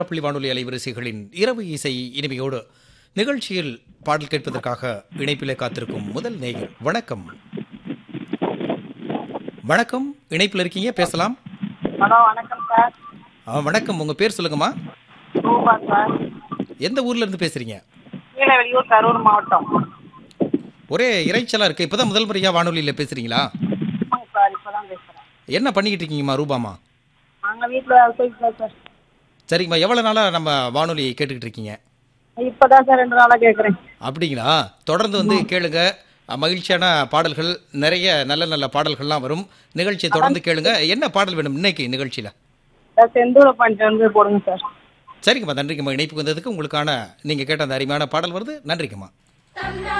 பள்ளி வானொலி அலைவரிசைகளின் இரவு இசை இனிமையோடு நிகழ்ச்சியில் பாடல் கேட்பதற்காக இணைப்பிலே காத்திருக்கும் முதல் நேயர் வணக்கம் வணக்கம் இணைப்பில் இருக்கீங்க பேசலாம் ஹலோ வணக்கம் சார் ஆ, வணக்கம் உங்க பேர் சொல்லுங்கம்மா ரூபா சார் எந்த ஊர்ல இருந்து பேசுறீங்க கீழவெளியூர் கரூர் மாவட்டம் ஒரே இறைச்சலா இருக்கு இப்பதான் முதல் முறையா வானொலியில பேசுறீங்களா ஆமாங்க சார் இப்போ தான் பேசுகிறேன் என்ன பண்ணிக்கிட்டு இருக்கீங்கம்மா ரூபாமா நாங்கள் வீட்டில் போய்க்கலாம் சார் சரிங்கம்மா எவ்வளவு நாளா நம்ம வானொலி கேட்டுக்கிட்டு இருக்கீங்க இப்போ தான் சார் ரெண்டு நாளாக கேட்குறேன் அப்படிங்களா தொடர்ந்து வந்து கேளுங்க அஹ், மகிழ்ச்சியான பாடல்கள் நிறைய நல்ல நல்ல பாடல்கள்லாம் வரும் நிகழ்ச்சியை தொடர்ந்து கேளுங்க என்ன பாடல் வேணும் இன்னைக்கு நிகழ்ச்சியில சார் செந்தூர பாயிண்ட் வந்து போடுங்க சார் சரிங்கம்மா நன்றிங்கம்மா இணைப்புக்கு வந்ததுக்கு உங்களுக்கான நீங்க கேட்ட அந்த அருமையான பாடல் வருது நன்றிங்கம்மா தந்தா